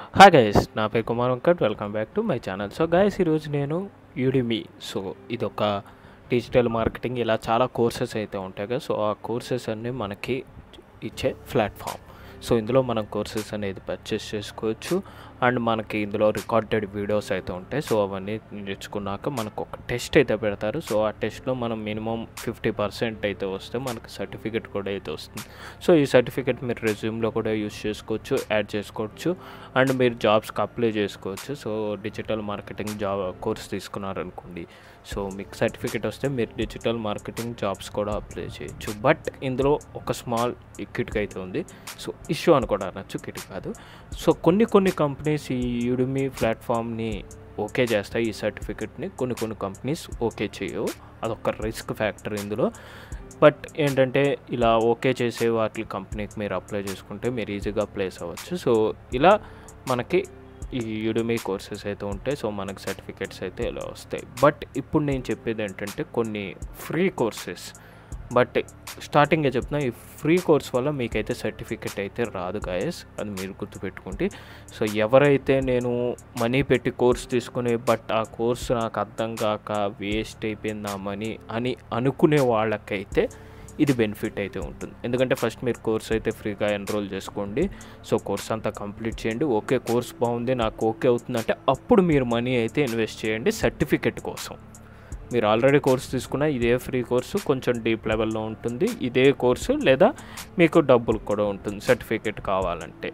hi guys నా పేరు Kumar Venkat welcome back to my channel so guys ఈరోజు నేను యూడిమి సో ఇది ఒక డిజిటల్ మార్కెటింగ్ ఇలా చాలా కోర్సెస్ అయితే ఉంటాయి కదా సో ఆ కోర్సెస్ అన్నీ మనకి ఇచ్చే ప్లాట్ఫామ్ సో ఇందులో మనం కోర్సెస్ అనేది పర్చేస్ చేసుకోవచ్చు అండ్ మనకి ఇందులో రికార్డెడ్ వీడియోస్ అయితే ఉంటాయి సో అవన్నీ నేర్చుకున్నాక మనకు ఒక టెస్ట్ అయితే పెడతారు సో ఆ టెస్ట్లో మనం మినిమం ఫిఫ్టీ పర్సెంట్ అయితే వస్తే మనకు సర్టిఫికేట్ కూడా అయితే వస్తుంది సో ఈ సర్టిఫికేట్ మీరు రెజ్యూమ్లో కూడా యూస్ చేసుకోవచ్చు యాడ్ చేసుకోవచ్చు అండ్ మీరు జాబ్స్కి అప్లై చేసుకోవచ్చు so digital marketing job course తీసుకున్నారనుకోండి సో మీకు సర్టిఫికేట్ వస్తే మీరు డిజిటల్ మార్కెటింగ్ జాబ్స్ కూడా అప్లై చేయొచ్చు బట్ ఇందులో ఒక స్మాల్ కిటిక్ అయితే ఉంది సో ఇష్యూ అని కూడా అనొచ్చు కిటిక్ కాదు సో కొన్ని కొన్ని కంపెనీస్ ఈ యుడిమి ప్లాట్ఫామ్ని ఓకే చేస్తాయి ఈ సర్టిఫికెట్ని కొన్ని కొన్ని కంపెనీస్ ఓకే చేయవు అదొక రిస్క్ ఫ్యాక్టర్ ఇందులో బట్ ఏంటంటే ఇలా ఓకే చేసే వాటి కంపెనీకి మీరు అప్లై చేసుకుంటే మీరు ఈజీగా ప్లేస్ అవ్వచ్చు సో ఇలా మనకి ఈ యుడిమి కోర్సెస్ అయితే ఉంటాయి సో మనకి సర్టిఫికేట్స్ అయితే ఇలా వస్తాయి బట్ ఇప్పుడు నేను చెప్పేది ఏంటంటే కొన్ని ఫ్రీ కోర్సెస్ బట్ స్టార్టింగే చెప్తున్నా ఈ ఫ్రీ కోర్స్ వల్ల మీకైతే సర్టిఫికెట్ అయితే రాదు గాయస్ అది మీరు గుర్తుపెట్టుకోండి సో ఎవరైతే నేను మనీ పెట్టి కోర్స్ తీసుకుని బట్ ఆ కోర్స్ నాకు అర్థం కాక వేస్ట్ అయిపోయింది ఆ మనీ అని అనుకునే వాళ్ళకైతే ఇది బెనిఫిట్ అయితే ఉంటుంది ఎందుకంటే ఫస్ట్ మీరు కోర్స్ అయితే ఫ్రీగా ఎన్రోల్ చేసుకోండి సో కోర్స్ అంతా కంప్లీట్ చేయండి ఓకే కోర్స్ బాగుంది నాకు ఓకే అవుతుందంటే అప్పుడు మీరు మనీ అయితే ఇన్వెస్ట్ చేయండి సర్టిఫికెట్ కోసం మీరు ఆల్రెడీ కోర్స్ తీసుకున్న ఇదే ఫ్రీ కోర్సు కొంచెం డీప్ లెవెల్లో ఉంటుంది ఇదే కోర్సు లేదా మీకు డబ్బులు కూడా ఉంటుంది సర్టిఫికేట్ కావాలంటే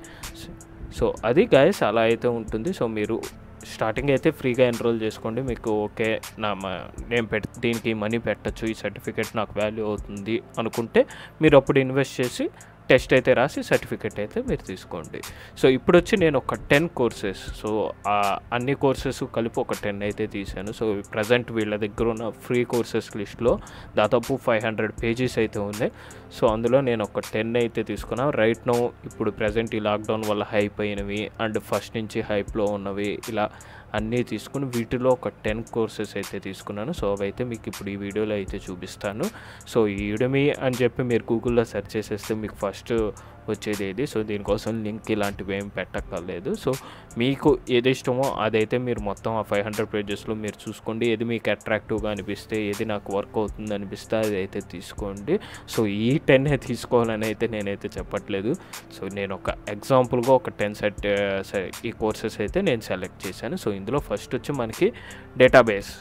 సో అది గాయస్ అలా అయితే ఉంటుంది సో మీరు స్టార్టింగ్ అయితే ఫ్రీగా ఎన్రోల్ చేసుకోండి మీకు ఓకే నా మ- నేను పెట్ దీనికి మనీ పెట్టచ్చు ఈ సర్టిఫికేట్ నాకు వాల్యూ అవుతుంది అనుకుంటే మీరు అప్పుడు ఇన్వెస్ట్ చేసి టెస్ట్ అయితే రాసి సర్టిఫికేట్ అయితే మీరు తీసుకోండి సో ఇప్పుడు వచ్చి నేను ఒక టెన్ కోర్సెస్ సో ఆ అన్ని కోర్సెస్ కలిపి ఒక టెన్ అయితే తీశాను సో ప్రజెంట్ వీళ్ళ దగ్గర ఉన్న ఫ్రీ కోర్సెస్ లిస్ట్లో దాదాపు ఫైవ్ హండ్రెడ్ పేజెస్ అయితే ఉన్నాయి సో అందులో నేను ఒక టెన్ అయితే తీసుకున్నాను రైట్ నో ఇప్పుడు ప్రజెంట్ ఈ లాక్డౌన్ వల్ల హైప్ అయినవి అండ్ ఫస్ట్ నుంచి హైప్లో ఉన్నవి ఇలా అన్నీ తీసుకుని వీటిలో ఒక టెన్ కోర్సెస్ అయితే తీసుకున్నాను సో అవైతే మీకు ఇప్పుడు ఈ వీడియోలో అయితే చూపిస్తాను సో ఈ యుడమి అని చెప్పి మీరు గూగుల్లో సెర్చ్ చేసేస్తే మీకు ఫస్ట్ వచ్చేది ఏది సో దీనికోసం లింక్ ఇలాంటివి ఏం పెట్టక్కర్లేదు సో మీకు ఏది ఇష్టమో అదైతే మీరు మొత్తం ఆ ఫైవ్ హండ్రెడ్ పేజెస్లో మీరు చూసుకోండి ఏది మీకు అట్రాక్టివ్గా అనిపిస్తే ఏది నాకు వర్క్ అవుతుంది అనిపిస్తే అది అయితే తీసుకోండి సో ఈ టెన్ తీసుకోవాలని అయితే నేనైతే చెప్పట్లేదు సో నేను ఒక ఎగ్జాంపుల్గా ఒక టెన్ సెట్ ఈ కోర్సెస్ అయితే నేను సెలెక్ట్ చేశాను సో ఇందులో ఫస్ట్ వచ్చి మనకి డేటాబేస్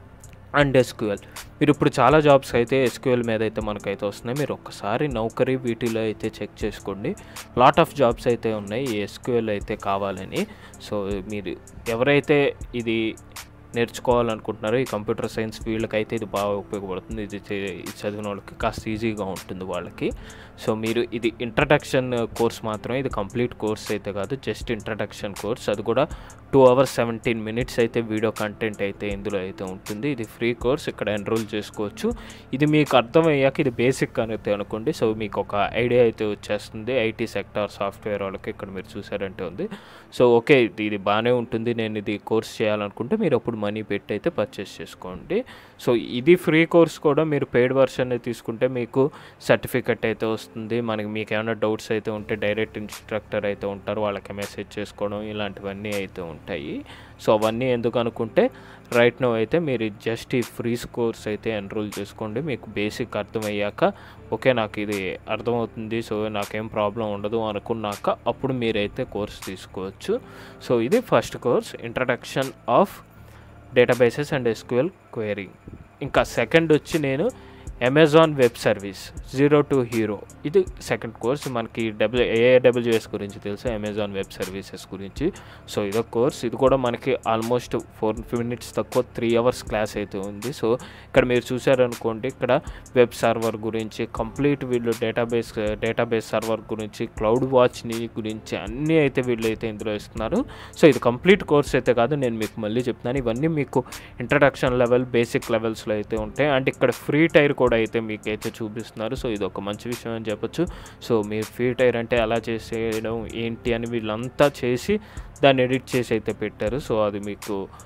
అండ్ ఎస్క్యూఎల్ మీరు ఇప్పుడు చాలా జాబ్స్ అయితే ఎస్క్యూఎల్ మీద అయితే మనకైతే వస్తున్నాయి మీరు ఒక్కసారి నౌకరీ వీటిలో అయితే చెక్ చేసుకోండి లాట్ ఆఫ్ జాబ్స్ అయితే ఉన్నాయి ఈ ఎస్క్యూఎల్ అయితే కావాలని సో మీరు ఎవరైతే ఇది నేర్చుకోవాలనుకుంటున్నారో ఈ కంప్యూటర్ సైన్స్ ఫీల్డ్కి అయితే ఇది బాగా ఉపయోగపడుతుంది ఇది చే- ఇది చదివిన వాళ్ళకి కాస్త ఈజీగా ఉంటుంది వాళ్ళకి సో మీరు ఇది ఇంట్రడక్షన్ కోర్స్ మాత్రమే ఇది కంప్లీట్ కోర్స్ అయితే కాదు జస్ట్ ఇంట్రడక్షన్ కోర్స్ అది కూడా టూ అవర్స్ సెవెంటీన్ మినిట్స్ అయితే వీడియో కంటెంట్ అయితే ఇందులో అయితే ఉంటుంది ఇది ఫ్రీ కోర్స్ ఇక్కడ ఎన్రోల్ చేసుకోవచ్చు ఇది మీకు అర్థమయ్యాక ఇది బేసిక్ అయితే అనుకోండి సో మీకు ఒక ఐడియా అయితే వచ్చేస్తుంది ఐటీ సెక్టార్ సాఫ్ట్వేర్ వాళ్ళకి ఇక్కడ మీరు చూసారంటే ఉంది సో ఓకే ఇది ఇది బాగానే ఉంటుంది నేను ఇది కోర్స్ చేయాలనుకుంటే మీరు అప్పుడు మనీ పెట్టి అయితే పర్చేస్ చేసుకోండి సో ఇది ఫ్రీ కోర్స్ కూడా మీరు పెయిడ్ వర్షన్ తీసుకుంటే మీకు సర్టిఫికెట్ అయితే వస్తుంది మనకి మీకు ఏమైనా డౌట్స్ అయితే ఉంటే డైరెక్ట్ ఇన్స్ట్రక్టర్ అయితే ఉంటారు వాళ్ళకి మెసేజ్ చేసుకోవడం ఇలాంటివన్నీ అయితే ఉంటాయి సో అవన్నీ ఎందుకు అనుకుంటే రైట్ నో అయితే మీరు జస్ట్ ఈ ఫ్రీ కోర్స్ అయితే ఎన్రోల్ చేసుకోండి మీకు బేసిక్ అర్థమయ్యాక ఓకే నాకు ఇది అర్థమవుతుంది సో నాకేం ప్రాబ్లం ఉండదు అనుకున్నాక అప్పుడు మీరైతే కోర్స్ తీసుకోవచ్చు సో ఇది first course introduction of databases and SQL query ఇంకా సెకండ్ వచ్చి నేను Amazon web service zero to hero ఇది సెకండ్ కోర్స్ మనకి డబ్ల్యూ ఏఏడబ్ల్యూఎస్ గురించి తెలుసు అమెజాన్ వెబ్ సర్వీసెస్ గురించి సో ఇదో కోర్స్ ఇది కూడా మనకి ఆల్మోస్ట్ ఫోర్ మినిట్స్ తక్కువ త్రీ అవర్స్ క్లాస్ అయితే ఉంది సో ఇక్కడ మీరు చూసారనుకోండి ఇక్కడ వెబ్ సర్వర్ గురించి కంప్లీట్ వీళ్ళు డేటాబేస్ డేటాబేస్ సర్వర్ గురించి క్లౌడ్ వాచ్ని గురించి అన్నీ అయితే వీళ్ళు అయితే ఇందులో ఇస్తున్నారు సో ఇది కంప్లీట్ కోర్స్ అయితే కాదు నేను మీకు మళ్ళీ చెప్తున్నాను ఇవన్నీ మీకు ఇంట్రడక్షన్ లెవెల్ బేసిక్ లెవెల్స్లో అయితే ఉంటాయి అండ్ ఇక్కడ ఫ్రీ టైర్ కూడా అయితే మీకు అయితే చూపిస్తున్నారు సో ఇది ఒక మంచి విషయం అని చెప్పొచ్చు సో మీరు ఫ్రీ టైర్ అంటే ఎలా చేసేయడం ఏంటి అని వీళ్ళంతా చేసి దాన్ని ఎడిట్ చేసి అయితే పెట్టారు సో అది మీకు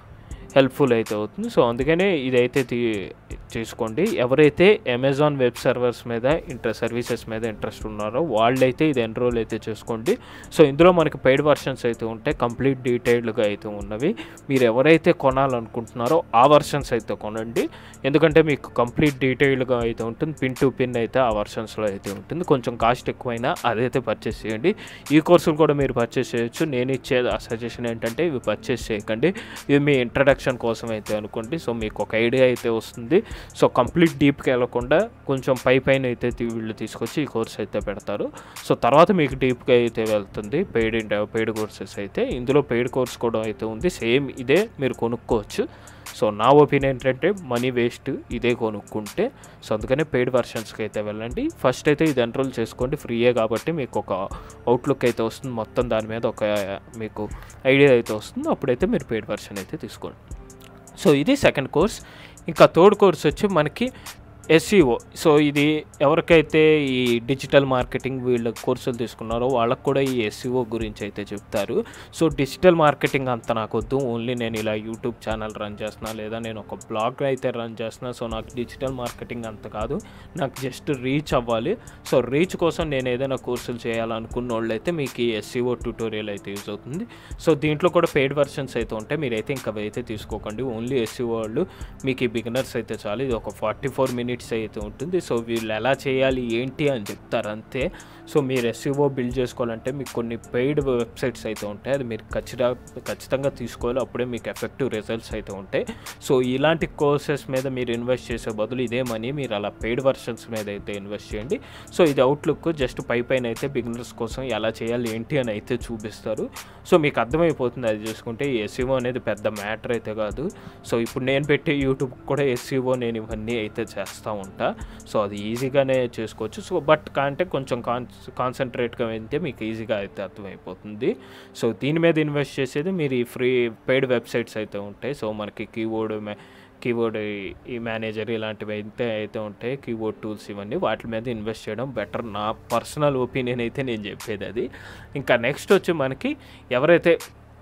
హెల్ప్ఫుల్ అయితే అవుతుంది సో అందుకనే ఇదైతే తీ చేసుకోండి ఎవరైతే అమెజాన్ వెబ్ సర్వర్స్ మీద ఇంట్రెస్ట్ సర్వీసెస్ మీద ఇంట్రెస్ట్ ఉన్నారో వాళ్ళైతే ఇది ఎన్రోల్ అయితే చేసుకోండి సో ఇందులో మనకి పెయిడ్ వర్షన్స్ అయితే ఉంటాయి కంప్లీట్ డీటెయిల్డ్గా అయితే ఉన్నవి మీరు ఎవరైతే కొనాలనుకుంటున్నారో ఆ వర్షన్స్ అయితే కొనండి ఎందుకంటే మీకు కంప్లీట్ డీటెయిల్డ్గా అయితే ఉంటుంది పిన్ టు పిన్ అయితే ఆ వర్షన్స్లో అయితే ఉంటుంది కొంచెం కాస్ట్ ఎక్కువైనా అదైతే పర్చేస్ చేయండి ఈ కోర్సులు కూడా మీరు పర్చేస్ చేయొచ్చు నేను ఇచ్చే సజెషన్ ఏంటంటే ఇవి పర్చేస్ చేయకండి ఇవి మీ ఇంట్రడక్షన్ కోసం అయితే అనుకోండి సో మీకు ఒక ఐడియా అయితే వస్తుంది సో కంప్లీట్ డీప్కి వెళ్ళకుండా కొంచెం పై పైన అయితే తీ- వీళ్ళు తీసుకొచ్చి ఈ కోర్స్ అయితే పెడతారు సో తర్వాత మీకు డీప్గా అయితే వెళ్తుంది పెయిడ్ పెయిడ్ కోర్సెస్ అయితే ఇందులో పెయిడ్ కోర్స్ కూడా అయితే ఉంది సేమ్ ఇదే మీరు కొనుక్కోవచ్చు సో నా ఒపీనియన్ ఏంటంటే మనీ వేస్ట్ ఇదే కొనుక్కుంటే సో అందుకనే పెయిడ్ వర్షన్స్కి అయితే వెళ్ళండి ఫస్ట్ అయితే ఇది ఎన్రోల్ చేసుకోండి ఫ్రీయే కాబట్టి మీకు ఒక అవుట్లుక్ అయితే వస్తుంది మొత్తం దాని మీద ఒక మీకు ఐడియా అయితే వస్తుంది అప్పుడైతే మీరు పెయిడ్ వర్షన్ అయితే తీసుకోండి సో ఇది సెకండ్ కోర్స్ ఇంకా థర్డ్ కోర్స్ వచ్చి మనకి ఎస్ఈఓ సో ఇది ఎవరికైతే ఈ డిజిటల్ మార్కెటింగ్ వీళ్ళ కోర్సులు తీసుకున్నారో వాళ్ళకు కూడా ఈ ఎస్ఈఓ గురించి అయితే చెప్తారు సో డిజిటల్ మార్కెటింగ్ అంత నాకు వద్దు ఓన్లీ నేను ఇలా యూట్యూబ్ ఛానల్ రన్ చేస్తున్నా లేదా నేను ఒక బ్లాగ్ అయితే రన్ చేస్తున్నా సో నాకు డిజిటల్ మార్కెటింగ్ అంత కాదు నాకు జస్ట్ రీచ్ అవ్వాలి సో రీచ్ కోసం నేను ఏదైనా కోర్సులు చేయాలనుకున్న వాళ్ళు అయితే మీకు ఈ ఎస్ఈఓ ట్యూటోరియల్ అయితే యూజ్ అవుతుంది సో దీంట్లో కూడా పెయిడ్ వర్షన్స్ అయితే ఉంటాయి మీరైతే ఇంకా అవి అయితే తీసుకోకండి ఓన్లీ ఎస్ఈఓ వాళ్ళు మీకు ఈ బిగినర్స్ అయితే చాలు ఇది ఒక ఫార్టీ ఫోర్ మినిట్స్ అయితే ఉంటుంది సో వీళ్ళు ఎలా చేయాలి ఏంటి అని చెప్తారు అంతే సో మీరు ఎస్ఈఓ బిల్డ్ చేసుకోవాలంటే మీకు కొన్ని పెయిడ్ వెబ్సైట్స్ అయితే ఉంటాయి అది మీరు ఖచ్చితంగా ఖచ్చితంగా తీసుకోవాలి అప్పుడే మీకు ఎఫెక్టివ్ రిజల్ట్స్ అయితే ఉంటాయి సో ఇలాంటి కోర్సెస్ మీద మీరు ఇన్వెస్ట్ చేసే బదులు ఇదే మనీ మీరు అలా పెయిడ్ వర్షన్స్ మీద అయితే ఇన్వెస్ట్ చేయండి సో ఇది అవుట్లుక్ జస్ట్ పై పైన అయితే బిగినర్స్ కోసం ఎలా చేయాలి ఏంటి అని అయితే చూపిస్తారు సో మీకు అర్థమైపోతుంది అది చూసుకుంటే ఈ ఎస్ఈఓ అనేది పెద్ద మ్యాటర్ అయితే కాదు సో ఇప్పుడు నేను పెట్టే యూట్యూబ్ కూడా ఎస్ఈఓ నేను ఇవన్నీ అయితే చేస్తూ ఉంటా సో అది ఈజీగానే చేసుకోవచ్చు సో బట్ అంటే కొంచెం కాన్ కాన్సన్ట్రేట్గా వెళ్తే మీకు ఈజీగా అయితే అర్థమైపోతుంది సో దీని మీద ఇన్వెస్ట్ చేసేది మీరు ఈ ఫ్రీ పెయిడ్ వెబ్సైట్స్ అయితే ఉంటాయి సో మనకి కీబోర్డ్ కీబోర్డ్ ఈ మేనేజర్ ఇలాంటివి అయితే అయితే ఉంటాయి కీబోర్డ్ టూల్స్ ఇవన్నీ వాటి మీద ఇన్వెస్ట్ చేయడం బెటర్ నా పర్సనల్ ఒపీనియన్ అయితే నేను చెప్పేది అది ఇంకా నెక్స్ట్ వచ్చి మనకి ఎవరైతే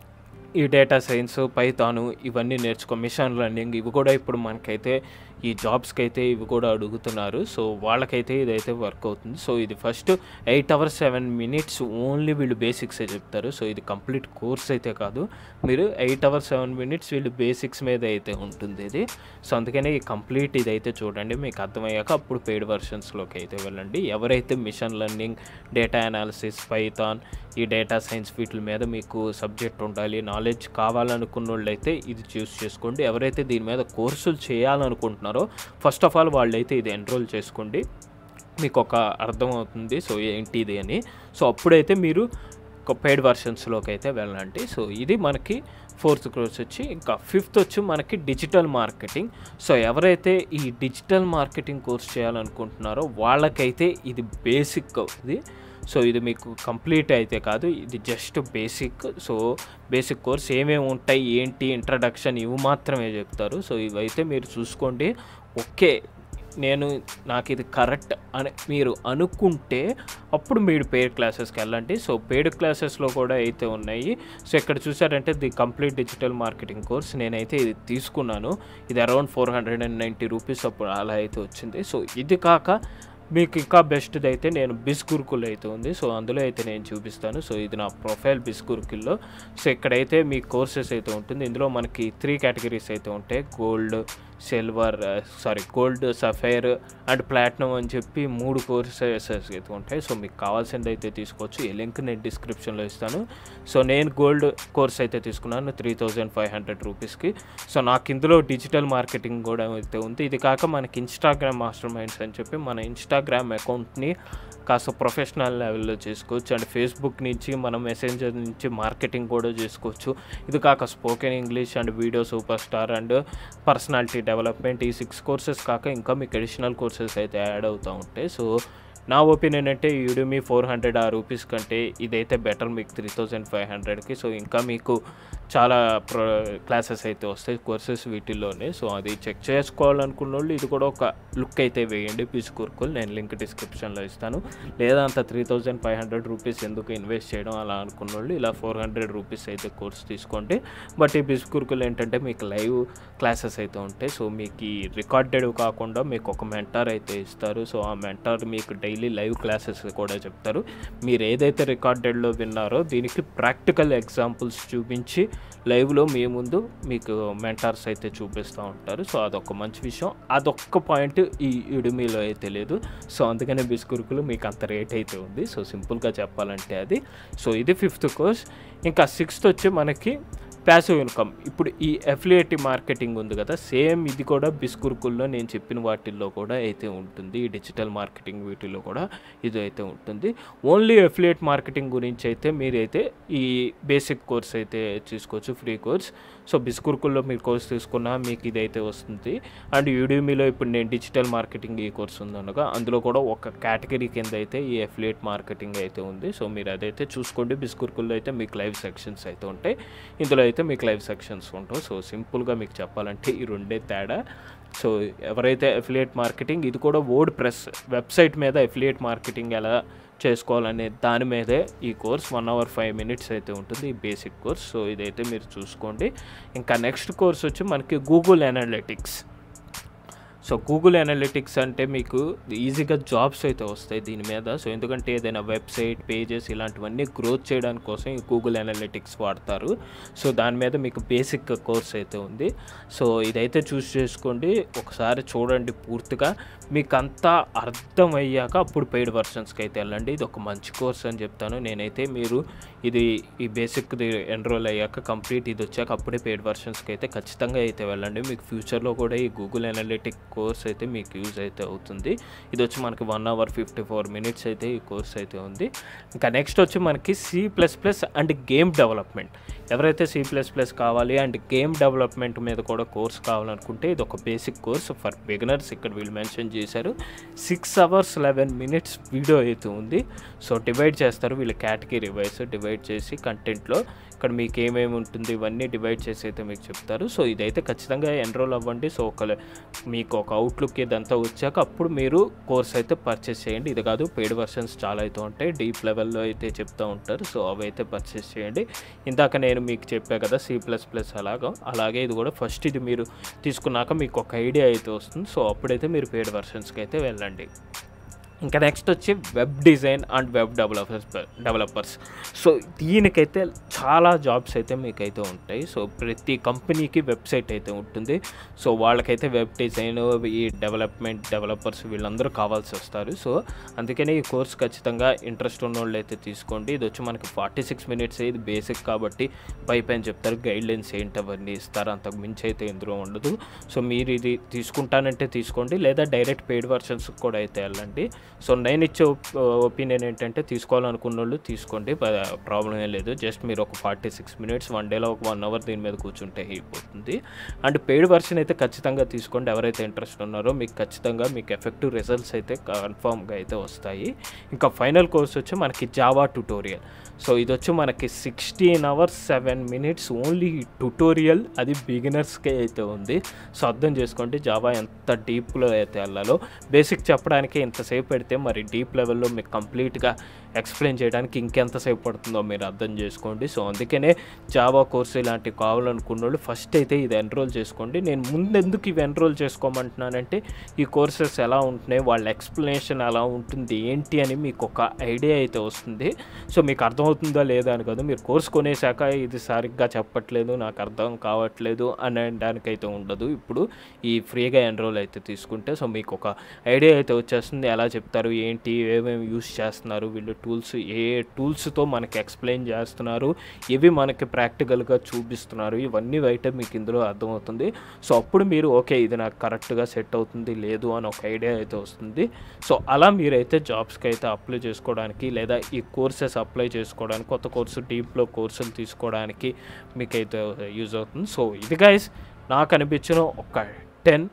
ఈ డేటా సైన్స్ పైథాను ఇవన్నీ నేర్చుకో మిషన్ లెర్నింగ్ ఇవి కూడా ఇప్పుడు మనకైతే ఈ జాబ్స్కి అయితే ఇవి కూడా అడుగుతున్నారు సో వాళ్ళకైతే ఇదైతే వర్క్ అవుతుంది సో ఇది first eight hours seven minutes only వీళ్ళు బేసిక్సే చెప్తారు సో ఇది కంప్లీట్ కోర్స్ అయితే కాదు మీరు ఎయిట్ అవర్స్ సెవెన్ మినిట్స్ వీళ్ళు బేసిక్స్ మీద అయితే ఉంటుంది ఇది సో అందుకనే ఈ కంప్లీట్ ఇదైతే చూడండి మీకు అర్థమయ్యాక అప్పుడు పెయిడ్ వర్షన్స్లోకి అయితే వెళ్ళండి ఎవరైతే machine learning data analysis Python ఈ డేటా సైన్స్ వీటి మీద మీకు సబ్జెక్ట్ ఉండాలి నాలెడ్జ్ కావాలనుకున్న వాళ్ళు అయితే ఇది చూస్ చేసుకోండి ఎవరైతే దీని మీద కోర్సులు చేయాలనుకుంటున్నారో ఫస్ట్ ఆఫ్ ఆల్ వాళ్ళైతే ఇది ఎన్రోల్ చేసుకోండి మీకు ఒక అర్థం అవుతుంది సో ఏంటి ఇది అని సో అప్పుడైతే మీరు ఒక పెయిడ్ వర్షన్స్లోకి అయితే వెళ్ళండి సో ఇది మనకి ఫోర్త్ కోర్స్ వచ్చి ఇంకా ఫిఫ్త్ వచ్చి మనకి డిజిటల్ మార్కెటింగ్ సో ఎవరైతే ఈ డిజిటల్ మార్కెటింగ్ కోర్స్ చేయాలనుకుంటున్నారో వాళ్ళకైతే ఇది బేసిక్ ఇది సో ఇది మీకు కంప్లీట్ అయితే కాదు ఇది just basic so basic course ఏమేమి ఉంటాయి ఏంటి ఇంట్రడక్షన్ ఇవి మాత్రమే చెప్తారు సో ఇవైతే మీరు చూసుకోండి ఓకే నేను నాకు ఇది కరెక్ట్ అని మీరు అనుకుంటే అప్పుడు మీరు పెయిడ్ క్లాసెస్కి వెళ్ళండి సో పెయిడ్ క్లాసెస్లో కూడా అయితే ఉన్నాయి సో ఇక్కడ చూసారంటే the complete digital marketing course నేనైతే ఇది తీసుకున్నాను ఇది around four hundred and ninety rupees అప్పుడు అలా అయితే వచ్చింది సో ఇది కాక మీకు ఇంకా బెస్ట్ది అయితే నేను బిస్ గురుకుల్ అయితే ఉంది సో అందులో అయితే నేను చూపిస్తాను సో ఇది నా ప్రొఫైల్ బిస్ గురుకుల్లో సో ఇక్కడైతే మీ కోర్సెస్ అయితే ఉంటుంది ఇందులో మనకి త్రీ కేటగిరీస్ అయితే ఉంటాయి gold silver sorry gold sapphire and platinum అని చెప్పి మూడు కోర్సెస్ అయితే ఉంటాయి సో మీకు కావాల్సింది అయితే తీసుకోవచ్చు ఈ లింక్ నేను డిస్క్రిప్షన్లో ఇస్తాను సో నేను గోల్డ్ కోర్స్ అయితే తీసుకున్నాను త్రీ థౌజండ్ ఫైవ్ హండ్రెడ్ రూపీస్కి సో నాకు ఇందులో డిజిటల్ మార్కెటింగ్ కూడా అయితే ఉంది ఇది కాక మనకి ఇన్స్టాగ్రామ్ మాస్టర్ మైండ్స్ అని చెప్పి మన ఇన్స్టాగ్రామ్ అకౌంట్ని కాస్త ప్రొఫెషనల్ లెవెల్లో చేసుకోవచ్చు అండ్ ఫేస్బుక్ నుంచి మనం మెసెంజర్ నుంచి మార్కెటింగ్ కూడా చేసుకోవచ్చు ఇది కాక spoken English and video super star and personality development ఈ సిక్స్ కోర్సెస్ కాక ఇంకా మీకు అడిషనల్ కోర్సెస్ అయితే యాడ్ అవుతూ ఉంటాయి సో నా ఒపీనియన్ అంటే Udemy four hundred uh rupees కంటే ఇదైతే బెటర్ మీకు త్రీ థౌజండ్ ఫైవ్ హండ్రెడ్కి సో ఇంకా మీకు చాలా ప్రో క్లాసెస్ అయితే వస్తాయి కోర్సెస్ వీటిల్లోనే సో అది చెక్ చేసుకోవాలనుకున్న వాళ్ళు ఇది కూడా ఒక లుక్ అయితే వేయండి పీస్ కుర్కుల్ నేను లింక్ డిస్క్రిప్షన్లో ఇస్తాను లేదా అంత three thousand five hundred rupees ఎందుకు ఇన్వెస్ట్ చేయడం అలా అనుకున్న వాళ్ళు ఇలా ఫోర్ హండ్రెడ్ రూపీస్ అయితే కోర్స్ తీసుకోండి బట్ ఈ పీస్ కుర్కుల్ ఏంటంటే మీకు లైవ్ క్లాసెస్ అయితే ఉంటాయి సో మీకు ఈ రికార్డెడ్ కాకుండా మీకు ఒక మెంటార్ అయితే ఇస్తారు సో ఆ మెంటార్ మీకు డైలీ లైవ్ క్లాసెస్ కూడా చెప్తారు మీరు ఏదైతే రికార్డెడ్లో విన్నారో దీనికి ప్రాక్టికల్ ఎగ్జాంపుల్స్ చూపించి లైవ్లో మీ ముందు మీకు మెంటార్స్ అయితే చూపిస్తూ ఉంటారు సో అదొక మంచి విషయం అదొక్క పాయింట్ ఈ ఇడుమీలో అయితే లేదు సో అందుకనే బిస్కురుకులు మీకు అంత రేట్ అయితే ఉంది సో సింపుల్గా చెప్పాలంటే అది సో ఇది ఫిఫ్త్ కోర్స్ ఇంకా సిక్స్త్ వచ్చి మనకి ప్యాసివ్ ఇన్కమ్ ఇప్పుడు ఈ అఫిలియేట్ మార్కెటింగ్ ఉంది కదా సేమ్ ఇది కూడా బిస్కురుకుల్లో నేను చెప్పిన వాటిల్లో కూడా అయితే ఉంటుంది ఈ డిజిటల్ మార్కెటింగ్ వీటిల్లో కూడా ఇది అయితే ఉంటుంది ఓన్లీ అఫిలియేట్ మార్కెటింగ్ గురించి అయితే మీరైతే ఈ బేసిక్ కోర్స్ అయితే తీసుకోవచ్చు ఫ్రీ కోర్స్ సో బిస్కురుకుల్లో మీరు కోర్స్ తీసుకున్నా మీకు ఇదైతే వస్తుంది అండ్ యూడిమిలో ఇప్పుడు నేను డిజిటల్ మార్కెటింగ్ ఈ కోర్స్ ఉందనగా అందులో కూడా ఒక కేటగిరీ కింద అయితే ఈ అఫిలియేట్ మార్కెటింగ్ అయితే ఉంది సో మీరు అదైతే చూసుకోండి బిస్కురుకుల్లో అయితే మీకు లైవ్ సెక్షన్స్ అయితే ఉంటాయి ఇందులో అయితే మీకు లైవ్ సెక్షన్స్ ఉంటాయి సో సింపుల్గా మీకు చెప్పాలంటే ఈ రెండే తేడా సో ఎవరైతే అఫిలియేట్ మార్కెటింగ్ ఇది కూడా వర్డ్ ప్రెస్ వెబ్సైట్ మీద అఫిలియేట్ మార్కెటింగ్ ఎలా చేసుకోవాలనే దాని మీదే ఈ course one hour five minutes అయితే ఉంటుంది ఈ బేసిక్ కోర్స్ సో ఇదైతే మీరు చూసుకోండి ఇంకా నెక్స్ట్ కోర్స్ వచ్చి మనకి Google Analytics so Google Analytics అంటే మీకు ఈజీగా జాబ్స్ అయితే వస్తాయి దీని మీద సో ఎందుకంటే ఏదైనా వెబ్సైట్ పేజెస్ ఇలాంటివన్నీ గ్రోత్ చేయడానికి కోసం ఈ గూగుల్ అనలిటిక్స్ వాడతారు సో దాని మీద మీకు బేసిక్ కోర్స్ అయితే ఉంది సో ఇదైతే చూస్ చేసుకోండి ఒకసారి చూడండి పూర్తిగా మీకు అంతా అర్థమయ్యాక అప్పుడు పెయిడ్ వర్షన్స్కి అయితే వెళ్ళండి ఇది ఒక మంచి కోర్స్ అని చెప్తాను నేనైతే మీరు ఇది ఈ బేసిక్ది ఎన్రోల్ అయ్యాక కంప్లీట్ ఇది వచ్చాక అప్పుడే పెయిడ్ వర్షన్స్కి అయితే ఖచ్చితంగా అయితే వెళ్ళండి మీకు ఫ్యూచర్లో కూడా ఈ గూగుల్ అనలిటిక్ కోర్స్ అయితే మీకు యూజ్ అయితే అవుతుంది ఇది వచ్చి మనకి one hour fifty four minutes అయితే ఈ కోర్స్ అయితే ఉంది ఇంకా నెక్స్ట్ వచ్చి మనకి C plus plus and game development ఎవరైతే సి ప్లస్ ప్లస్ కావాలి అండ్ గేమ్ డెవలప్మెంట్ మీద కూడా కోర్స్ కావాలనుకుంటే ఇది ఒక బేసిక్ కోర్స్ ఫర్ బిగినర్స్ ఇక్కడ వీళ్ళు మెన్షన్ చేశారు six hours eleven minutes video అయితే ఉంది సో డివైడ్ చేస్తారు వీళ్ళ కేటగిరీ వైస్ డివైడ్ చేసి కంటెంట్లో ఇక్కడ మీకు ఏమేమి ఉంటుంది ఇవన్నీ డివైడ్ చేసి అయితే మీకు చెప్తారు సో ఇదైతే ఖచ్చితంగా ఎన్రోల్ అవ్వండి సో ఒక మీకు ఒక అవుట్లుక్ ఇదంతా వచ్చాక అప్పుడు మీరు కోర్స్ అయితే పర్చేస్ చేయండి ఇది కాదు పెయిడ్ వర్షన్స్ చాలా అయితే ఉంటాయి డీప్ లెవెల్లో అయితే చెప్తూ ఉంటారు సో అవి అయితే పర్చేస్ చేయండి ఇందాక నేను మీకు చెప్పా కదా సి ప్లస్ ప్లస్ అలాగా అలాగే ఇది కూడా ఫస్ట్ ఇది మీరు తీసుకున్నాక మీకు ఒక ఐడియా అయితే వస్తుంది సో అప్పుడైతే మీరు పెయిడ్ వర్షన్స్కి అయితే వెళ్ళండి ఇంకా నెక్స్ట్ వచ్చి web design and web developers developers so దీనికైతే చాలా జాబ్స్ అయితే మీకైతే ఉంటాయి సో ప్రతి కంపెనీకి వెబ్సైట్ అయితే ఉంటుంది సో వాళ్ళకైతే వెబ్ డిజైన్ ఈ డెవలప్మెంట్ డెవలపర్స్ వీళ్ళందరూ కావాల్సి వస్తారు సో అందుకనే ఈ కోర్స్ ఖచ్చితంగా ఇంట్రెస్ట్ ఉన్న వాళ్ళు అయితే తీసుకోండి ఇది వచ్చి మనకి ఫార్టీ సిక్స్ మినిట్స్ ఇది బేసిక్ కాబట్టి పై పైన చెప్తారు గైడ్ లైన్స్ ఏంటి అవన్నీ ఇస్తారు అంతకు మించి అయితే ఇందులో ఉండదు సో మీరు ఇది తీసుకుంటానంటే తీసుకోండి లేదా డైరెక్ట్ పెయిడ్ వర్షన్స్ కూడా అయితే వెళ్ళండి సో నేను ఇచ్చే ఒపీనియన్ ఏంటంటే తీసుకోవాలనుకున్న వాళ్ళు తీసుకోండి ప్రాబ్లం ఏం లేదు జస్ట్ మీరు ఒక ఫార్టీ సిక్స్ మినిట్స్ వన్ డేలో ఒక వన్ అవర్ దీని మీద కూర్చుంటే అయిపోతుంది అండ్ పెయిడ్ వర్షన్ అయితే ఖచ్చితంగా తీసుకోండి ఎవరైతే ఇంట్రెస్ట్ ఉన్నారో మీకు ఖచ్చితంగా మీకు ఎఫెక్టివ్ రిజల్ట్స్ అయితే కన్ఫామ్గా అయితే వస్తాయి ఇంకా ఫైనల్ కోర్స్ వచ్చి మనకి జావా ట్యూటోరియల్ సో ఇది వచ్చి మనకి sixteen hours seven minutes only tutorial అది బిగినర్స్కే అయితే ఉంది సో అర్థం చేసుకోండి జావా ఎంత డీప్లో అయితే వెళ్ళాలో బేసిక్ చెప్పడానికి ఇంతసేపు పెడితే మరి డీప్ లెవెల్లో మీకు కంప్లీట్గా ఎక్స్ప్లెయిన్ చేయడానికి ఇంకెంతసేపు పడుతుందో మీరు అర్థం చేసుకోండి సో అందుకనే జావా కోర్స్ ఇలాంటివి కావాలనుకున్న వాళ్ళు ఫస్ట్ అయితే ఇది ఎన్రోల్ చేసుకోండి నేను ముందెందుకు ఇవి ఎన్రోల్ చేసుకోమంటున్నానంటే ఈ కోర్సెస్ ఎలా ఉంటున్నాయి వాళ్ళ ఎక్స్ప్లెనేషన్ ఎలా ఉంటుంది ఏంటి అని మీకు ఒక ఐడియా అయితే వస్తుంది సో మీకు అర్థమవుతుందా లేదా అని కాదు మీరు కోర్స్ కొనేశాక ఇది సరిగ్గా చెప్పట్లేదు నాకు అర్థం కావట్లేదు అనే దానికైతే ఉండదు ఇప్పుడు ఈ ఫ్రీగా ఎన్రోల్ అయితే తీసుకుంటే సో మీకు ఒక ఐడియా అయితే వచ్చేస్తుంది ఎలా చెప్తారు ఏంటి ఏమేమి యూస్ చేస్తున్నారు వీళ్ళు టూల్స్ ఏ టూల్స్తో మనకి ఎక్స్ప్లెయిన్ చేస్తున్నారు ఇవి మనకి ప్రాక్టికల్గా చూపిస్తున్నారు ఇవన్నీ అయితే మీకు ఇందులో అర్థమవుతుంది సో అప్పుడు మీరు ఓకే ఇది నాకు కరెక్ట్గా సెట్ అవుతుంది లేదు అని ఒక ఐడియా అయితే వస్తుంది సో అలా మీరైతే జాబ్స్కి అయితే అప్లై చేసుకోవడానికి లేదా ఈ కోర్సెస్ అప్లై చేసుకోవడానికి కొత్త కోర్సు డీప్లో కోర్సులు తీసుకోవడానికి మీకైతే యూజ్ అవుతుంది సో ఇది గైస్ నాకు అనిపించిన ఒక టెన్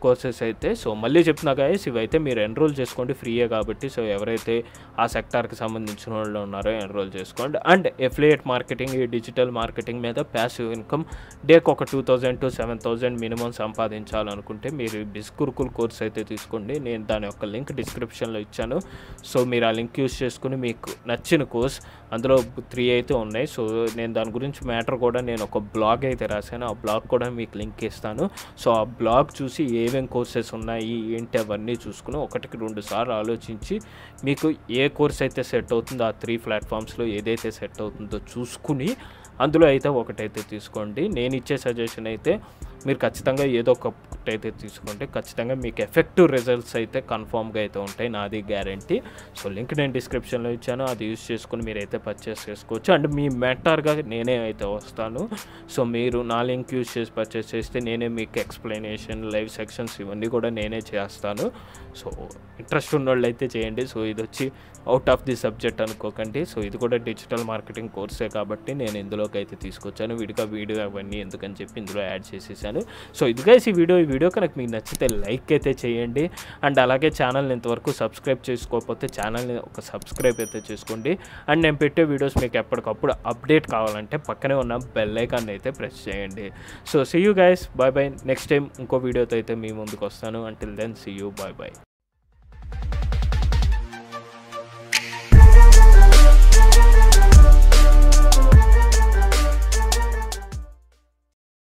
కోర్సెస్ అయితే సో మళ్ళీ చెప్తున్నా గాయస్ ఇవైతే మీరు ఎన్రోల్ చేసుకోండి ఫ్రీయే కాబట్టి సో ఎవరైతే ఆ సెక్టార్కి సంబంధించిన వాళ్ళు ఉన్నారో ఎన్రోల్ చేసుకోండి అండ్ ఎఫ్లియేట్ మార్కెటింగ్ ఈ డిజిటల్ మార్కెటింగ్ మీద ప్యాసివ్ ఇన్కమ్ డేకి ఒక two thousand to seven thousand minimum సంపాదించాలనుకుంటే మీరు బిస్ గురుకుల్ కోర్స్ అయితే తీసుకోండి నేను దాని యొక్క లింక్ డిస్క్రిప్షన్లో ఇచ్చాను సో మీరు ఆ లింక్ యూస్ చేసుకుని మీకు నచ్చిన కోర్స్ అందులో త్రీ అయితే ఉన్నాయి సో నేను దాని గురించి మ్యాటర్ కూడా నేను ఒక బ్లాగ్ అయితే రాశాను ఆ బ్లాగ్ కూడా మీకు లింక్ ఇస్తాను సో ఆ బ్లాగ్ చూసి ఏమేం కోర్సెస్ ఉన్నాయి ఏంటి అవన్నీ చూసుకుని ఒకటికి రెండు సార్లు ఆలోచించి మీకు ఏ కోర్స్ అయితే సెట్ అవుతుందో ఆ త్రీ ప్లాట్ఫామ్స్లో ఏదైతే సెట్ అవుతుందో చూసుకుని అందులో అయితే ఒకటైతే తీసుకోండి నేను ఇచ్చే సజెషన్ అయితే మీరు ఖచ్చితంగా ఏదో ఒకటి అయితే తీసుకోండి ఖచ్చితంగా మీకు ఎఫెక్టివ్ రిజల్ట్స్ అయితే కన్ఫామ్గా అయితే ఉంటాయి నాది గ్యారంటీ సో లింక్ నేను డిస్క్రిప్షన్లో ఇచ్చాను అది యూస్ చేసుకుని మీరైతే పర్చేస్ చేసుకోవచ్చు అండ్ మీ మెంటార్గా నేనే అయితే వస్తాను సో మీరు నా లింక్ యూస్ చేసి పర్చేస్ చేస్తే నేనే మీకు ఎక్స్ప్లెనేషన్ లైవ్ సెక్షన్స్ ఇవన్నీ కూడా నేనే చేస్తాను సో ఇంట్రెస్ట్ ఉన్న వాళ్ళు అయితే చేయండి సో ఇది వచ్చి అవుట్ ఆఫ్ ది సబ్జెక్ట్ అనుకోకండి సో ఇది కూడా డిజిటల్ మార్కెటింగ్ కోర్సే కాబట్టి నేను ఇందులోకి అయితే తీసుకొచ్చాను విడిగా వీడియో అవన్నీ ఎందుకని చెప్పి ఇందులో యాడ్ చేసేసాను సో ఇదిగా ఈ వీడియో ఈ వీడియో కనుక మీకు నచ్చితే లైక్ అయితే చేయండి అండ్ అలాగే ఛానల్ని ఇంతవరకు సబ్స్క్రైబ్ చేసుకోకపోతే ఛానల్ని ఒక సబ్స్క్రైబ్ అయితే చేసుకోండి అండ్ నేను పెట్టే వీడియోస్ మీకు ఎప్పటికప్పుడు అప్డేట్ కావాలంటే పక్కనే ఉన్న బెల్ ఐకాన్ అయితే ప్రెస్ చేయండి so see you guys bye bye next time ఇంకో వీడియోతో అయితే మీ ముందుకు వస్తాను until then see you bye bye